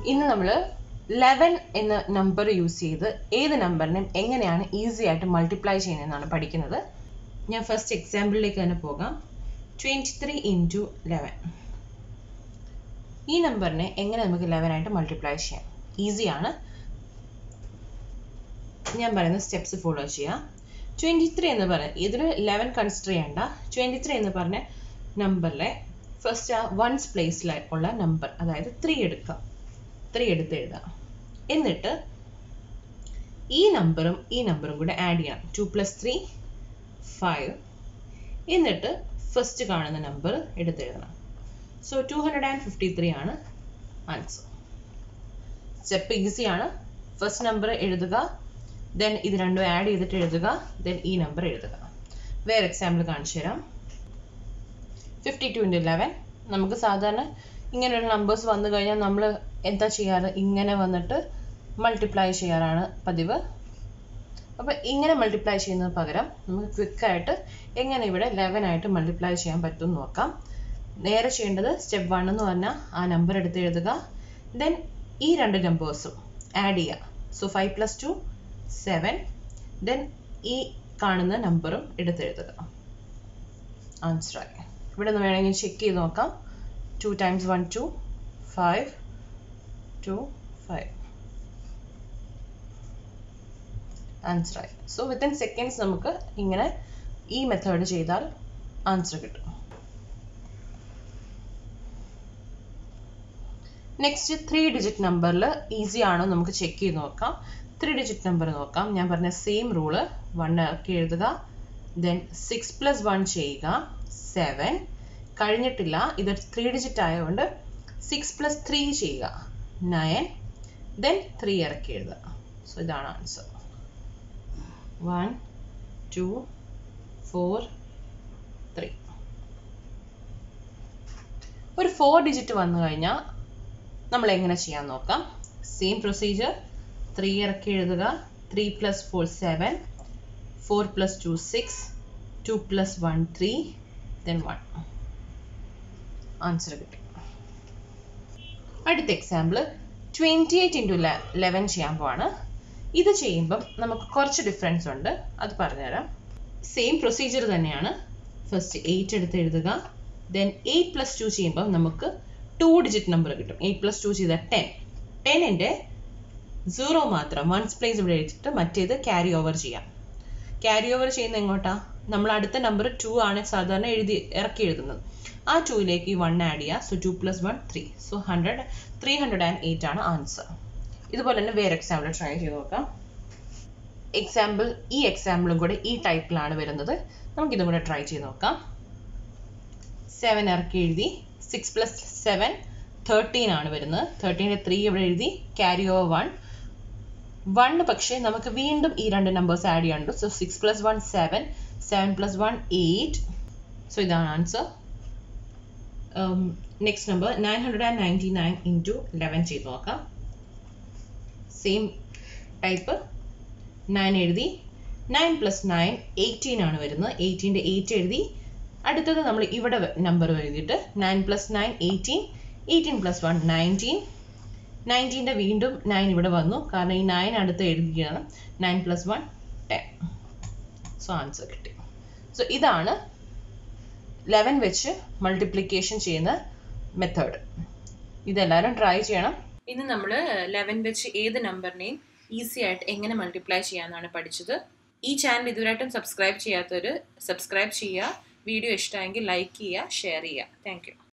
ഇന്ന് നമ്മൾ ലെവൻ എന്ന നമ്പർ യൂസ് ചെയ്ത് ഏത് നമ്പറിനെയും എങ്ങനെയാണ് ഈസി ആയിട്ട് മൾട്ടിപ്ലൈ ചെയ്യുന്നതെന്നാണ് പഠിക്കുന്നത് ഞാൻ ഫസ്റ്റ് എക്സാമ്പിളിലേക്ക് തന്നെ പോകാം ട്വൻറ്റി ത്രീ ഇൻറ്റു ലെവൻ ഈ നമ്പറിനെ എങ്ങനെ നമുക്ക് ലെവൻ ആയിട്ട് മൾട്ടിപ്ലൈ ചെയ്യാം ഈസിയാണ് ഞാൻ പറയുന്ന സ്റ്റെപ്സ് ഫോളോ ചെയ്യാം ട്വൻറ്റി ത്രീ എന്ന് പറഞ്ഞ ഇതിൽ ലെവൻ കൺസിഡർ ചെയ്യേണ്ട ട്വൻറ്റി ത്രീ എന്ന് പറഞ്ഞ നമ്പറിലെ ഫസ്റ്റ് ആ വൺസ് പ്ലേസിൽ ഉള്ള നമ്പർ അതായത് ത്രീ എടുക്കുക ത്രീ എടുത്ത് എഴുതാം എന്നിട്ട് ഈ നമ്പറും ഈ നമ്പറും കൂടെ ആഡ് ചെയ്യണം ടു പ്ലസ് ത്രീ ഫൈവ് എന്നിട്ട് ഫസ്റ്റ് കാണുന്ന നമ്പർ എടുത്തെഴുതണം so two hundred and fifty three ആണ് ആൻസർ സ്റ്റെപ്പ് ഈസിയാണ് ഫസ്റ്റ് നമ്പർ എഴുതുക ദെൻ ഇത് രണ്ടും ആഡ് ചെയ്തിട്ട് എഴുതുക ദെൻ ഈ നമ്പർ എഴുതുക വേറെ എക്സാമ്പിൾ കാണിച്ചു തരാം ഫിഫ്റ്റി ടു ഇൻറ്റു ലെവൻ നമുക്ക് സാധാരണ ഇങ്ങനെയുള്ള നമ്പേഴ്സ് വന്നു കഴിഞ്ഞാൽ നമ്മൾ എന്താ ചെയ്യാറ് ഇങ്ങനെ വന്നിട്ട് മൾട്ടിപ്ലൈ ചെയ്യാറാണ് പതിവ് അപ്പോൾ ഇങ്ങനെ മൾട്ടിപ്ലൈ ചെയ്യുന്നതിന് പകരം നമുക്ക് ക്വിക്കായിട്ട് എങ്ങനെ ഇവിടെ ലെവൻ ആയിട്ട് മൾട്ടിപ്ലൈ ചെയ്യാൻ പറ്റും നോക്കാം നേരെ ചെയ്യേണ്ടത് സ്റ്റെപ്പ് വൺ എന്ന് പറഞ്ഞാൽ ആ നമ്പർ എടുത്ത് എഴുതുക ദെൻ ഈ രണ്ട് നമ്പേഴ്സും ആഡ് ചെയ്യുക so five plus two seven then ഈ കാണുന്ന നമ്പറും എടുത്തെഴുതുക ആൻസറായി ഇവിടെ നിന്ന് വേണമെങ്കിൽ ചെക്ക് ചെയ്ത് നോക്കാം two times one two five two five ആൻസറായി സോ വിത്തിൻ സെക്കൻഡ്സ് നമുക്ക് ഇങ്ങനെ ഈ മെത്തേഡ് ചെയ്താൽ ആൻസർ കിട്ടും നെക്സ്റ്റ് ത്രീ ഡിജിറ്റ് നമ്പറിൽ ഈസി ആണോ നമുക്ക് ചെക്ക് ചെയ്ത് നോക്കാം ത്രീ ഡിജിറ്റ് നമ്പർ നോക്കാം ഞാൻ പറഞ്ഞ സെയിം റൂള് വൺ ഇറക്കി എഴുതുക ദെൻ സിക്സ് പ്ലസ് വൺ ചെയ്യുക സെവൻ കഴിഞ്ഞിട്ടില്ല ഇത് ത്രീ ഡിജിറ്റ് ആയതുകൊണ്ട് സിക്സ് പ്ലസ് ത്രീ ചെയ്യുക നയൻ ദെൻ ത്രീ ഇറക്കി എഴുതുക സോ ഇതാണ് answer one two four three ഒരു ഫോർ ഡിജിറ്റ് വന്നു കഴിഞ്ഞാൽ നമ്മൾ എങ്ങനെ ചെയ്യാൻ നോക്കാം സെയിം പ്രൊസീജിയർ ത്രീ ഇറക്കി എഴുതുക three plus four seven four plus two six two plus one three then one answer കിട്ടി അടുത്ത example twenty eight into eleven ചെയ്യാൻ പോവാണ് ഇത് ചെയ്യുമ്പം നമുക്ക് കുറച്ച് ഡിഫറൻസ് ഉണ്ട് അത് പറഞ്ഞുതരാം സെയിം പ്രൊസീജിയർ തന്നെയാണ് ഫസ്റ്റ് എയ്റ്റ് എടുത്ത് എഴുതുക ദെൻ എയ്റ്റ് പ്ലസ് ടു ചെയ്യുമ്പോൾ നമുക്ക് ടു ഡിജിറ്റ് നമ്പർ കിട്ടും എയ്റ്റ് പ്ലസ് ടു ചെയ്താൽ ടെൻ ടെന്നിൻ്റെ സീറോ മാത്രം വൺസ് പ്ലേസ് ഇവിടെ എഴുതിയിട്ട് മറ്റേത് ക്യാരി ഓവർ ചെയ്യാം ക്യാരി ഓവർ ചെയ്യുന്ന എങ്ങോട്ടാ നമ്മൾ അടുത്ത നമ്പർ ടു ആണ് സാധാരണ എഴുതി ഇറക്കി എഴുതുന്നത് ആ ടൂയിലേക്ക് ഈ വൺ ആഡ് ചെയ്യുക so two plus one three so hundred three hundred and eight ആണ് ആൻസർ ഇതുപോലെ തന്നെ വേറെ എക്സാമ്പിൾ ട്രൈ ചെയ്ത് നോക്കാം എക്സാമ്പിൾ ഈ എക്സാമ്പിളും കൂടെ ഈ ടൈപ്പിലാണ് വരുന്നത് നമുക്കിതും കൂടെ ട്രൈ ചെയ്ത് നോക്കാം സെവൻ ഇറക്കി എഴുതി സിക്സ് പ്ലസ് സെവൻ തേർട്ടീൻ ആണ് വരുന്നത് തേർട്ടീൻ്റെ ത്രീ ഇവിടെ എഴുതി ക്യാരി ഓവർ വൺ വൺ പക്ഷേ നമുക്ക് വീണ്ടും ഈ രണ്ട് നമ്പേഴ്സ് ആഡ് ചെയ്യാനുണ്ട് so six plus one seven seven plus one eight so ഇതാണ് answer next number nine hundred and ninety nine into eleven ചെയ്ത് നോക്കാം സെയിം ടൈപ്പ് നയൻ എഴുതി നയൻ പ്ലസ് നയൻ എയ്റ്റീൻ ആണ് വരുന്നത് എയ്റ്റീൻ്റെ എയ്റ്റ് എഴുതി അടുത്തത് നമ്മൾ ഇവിടെ നമ്പർ എഴുതിയിട്ട് nine plus nine eighteen eighteen plus one nineteen നയൻറ്റീൻ്റെ വീണ്ടും നയൻ ഇവിടെ വന്നു കാരണം ഈ നയൻ അടുത്ത് എഴുതുകയാണ് nine plus one ten so answer കിട്ടി സോ ഇതാണ് ലെവൻ വെച്ച് മൾട്ടിപ്ലിക്കേഷൻ ചെയ്യുന്ന മെത്തേഡ് ഇതെല്ലാവരും ട്രൈ ചെയ്യണം ഇന്ന് നമ്മൾ ലെവൻ വെച്ച് ഏത് നമ്പറിനെയും ഈസി ആയിട്ട് എങ്ങനെ മൾട്ടിപ്ലൈ ചെയ്യാമെന്നാണ് പഠിച്ചത് ഈ ചാനൽ ഇതുവരെയായിട്ടും സബ്സ്ക്രൈബ് ചെയ്യാത്തവർ സബ്സ്ക്രൈബ് ചെയ്യുക വീഡിയോ ഇഷ്ടമെങ്കിൽ ലൈക്ക് ചെയ്യുക ഷെയർ ചെയ്യുക താങ്ക്